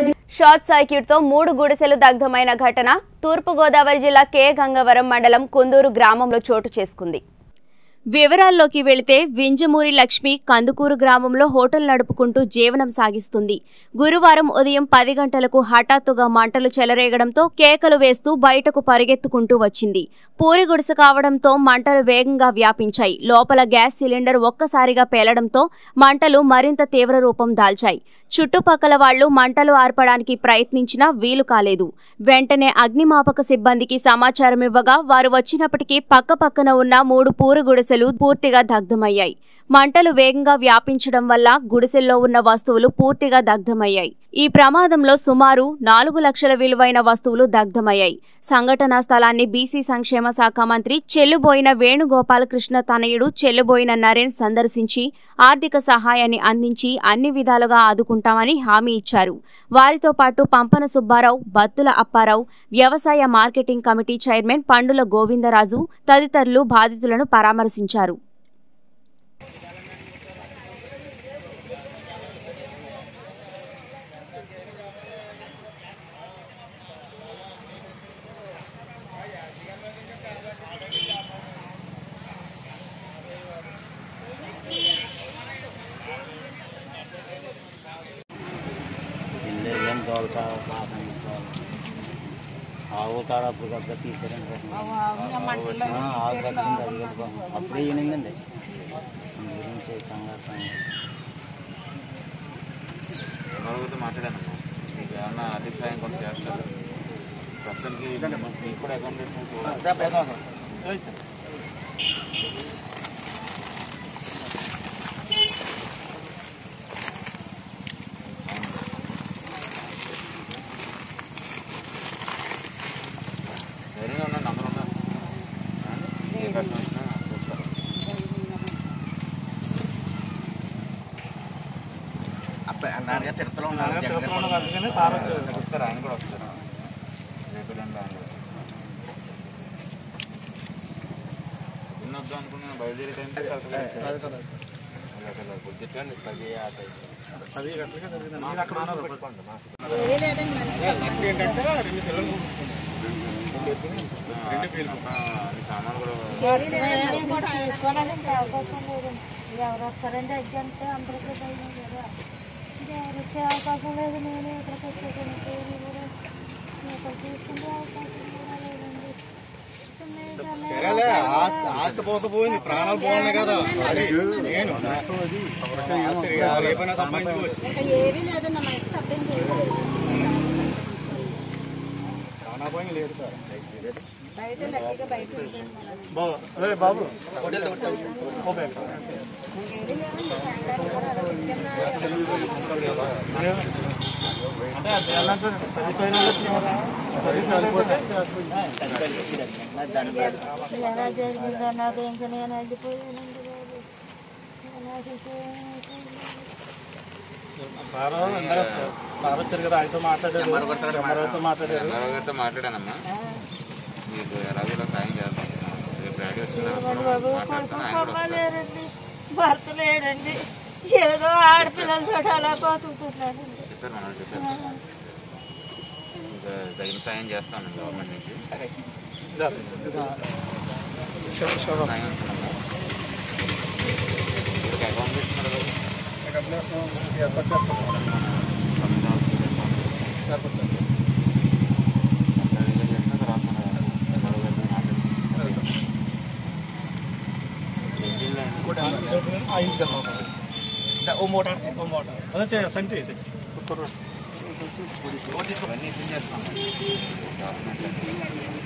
పది short circuit తో మూడు గుడిసెలు దగ్ధమైన ఘటన తూర్పుగోదావరి జిల్లా కె గంగవరం మండలం కుందూరు గ్రామంలో చోటు చేసుకుంది వివరాల్లోకి వెళితే వింజమూరి లక్ష్మి కందుకూరు గ్రామంలో హోటల్ నడుపుకుంటూ జీవనం సాగిస్తుంది గురువారం ఉదయం పది గంటలకు హఠాత్తుగా మంటలు చెలరేగడంతో కేకలు వేస్తూ బయటకు పరిగెత్తుకుంటూ వచ్చింది పూరి గుడిసె కావడంతో మంటలు వేగంగా వ్యాపించాయి లోపల గ్యాస్ సిలిండర్ ఒక్కసారిగా పేలడంతో మంటలు మరింత తీవ్ర రూపం దాల్చాయి చుట్టుపక్కల వాళ్లు మంటలు ఆర్పడానికి ప్రయత్నించినా వీలు కాలేదు వెంటనే అగ్నిమాపక సిబ్బందికి సమాచారం ఇవ్వగా వారు వచ్చినప్పటికీ పక్కపక్కన ఉన్న మూడు పూరు గుడిసెలు పూర్తిగా దగ్ధమయ్యాయి మంటలు వేగంగా వ్యాపించడం వల్ల గుడిసెల్లో ఉన్న వస్తువులు పూర్తిగా దగ్ధమయ్యాయి ఈ ప్రమాదంలో సుమారు నాలుగు లక్షల విలువైన వస్తువులు దగ్ధమయ్యాయి సంఘటనా స్థలాన్ని బీసీ సంక్షేమ శాఖ మంత్రి చెల్లుబోయిన వేణుగోపాలకృష్ణ తనయుడు చెల్లుబోయిన నరేన్ సందర్శించి ఆర్థిక సహాయాన్ని అందించి అన్ని విధాలుగా ఆదుకుంటామని హామీ ఇచ్చారు వారితో పాటు పంపన సుబ్బారావు బత్తుల అప్పారావు వ్యవసాయ marketing committee chairman Pandula Govindaraju తదితరులు బాధితులను పరామర్శించారు ఇల్లు ఏం దోలక పాపం ఆవు కాడ అప్పుడు కదా తీసారండి ఆవు కట్టింది అది కట్టుకోండి అప్పుడే ఈయనిందండి గురించి కంగారు సంగతి ఎవరితో మాట్లాడానమ్మా మీకు ఏమన్నా అభిప్రాయం కొంత చేస్తారు ప్రస్తుతానికి మీకు కూడా అకౌంటెంట్ ధైర్యంగా ఉన్న నంబర్ ఉన్నారు ఏ కష్టం వచ్చినా చూస్తారు వస్తారు ఆయన కూడా వస్తారు రేపు ఎల్లుండి ఆయన కూడా నిన్న వద్దాం అనుకున్నా బయలుదేరే టైంకి బుద్ధిట్టండి పది యాభై అది సామాన్ కూడా చేసుకోవడానికి అవకాశం లేదు ఎవరు వస్తారంటే ఎగ్జామ్స్ అందరికీ భయం కదా ఇది ఎవరు వచ్చే అవకాశం లేదు నేను ఇక్కడికి వచ్చేసాను పేరు కూడా ఇక్కడ తీసుకుంటే అవకాశం కూడా లేదండి సరేలే ఆస్తి ఆస్తి పోతే పోయింది ప్రాణాలు పోవాలి కదా అది నేను ఆస్తి రేపైనా సంపాదించుకోవచ్చు ఏది లేదన్న మా ఇంటికి అర్థం చేయలేదు ప్రాణా పోయింది లేదు సార్ బయట లక్కీగా బయట ఉంటుంది ఏది లేదండి ఫ్యామిలీ కూడా అలా ఎలా జరిగిందో నాకు ఇంకా నేను వెళ్ళిపోయానండి బాబు నాకు సార్ సార్ వచ్చారు కదా ఆయనతో మాట్లాడారు ఎంఆర్ఓతో మాట్లాడారు ఎంఆర్ఓ గారితో మాట్లాడానమ్మా మీకు ఎలాగోలా సాయం చేస్తాం రేపు డాడీ వచ్చిన మాట్లాడతాను ఆయన కూడా వస్తారు లేరండి భర్త లేడండి ఏదో ఆడపిల్లలతో అలా బతుకుతున్నానండి చెప్పారు మనం చెప్పారు ఇంకా తగిన సాయం చేస్తాను గవర్నమెంట్ నుంచి సాయం ఉంటుందమ్మా ఇప్పుడు అకౌంట్ ఇస్తున్నారు కదా అదే చేయ- సంటి ఇవన్నీ ఇచ్చేస్తాం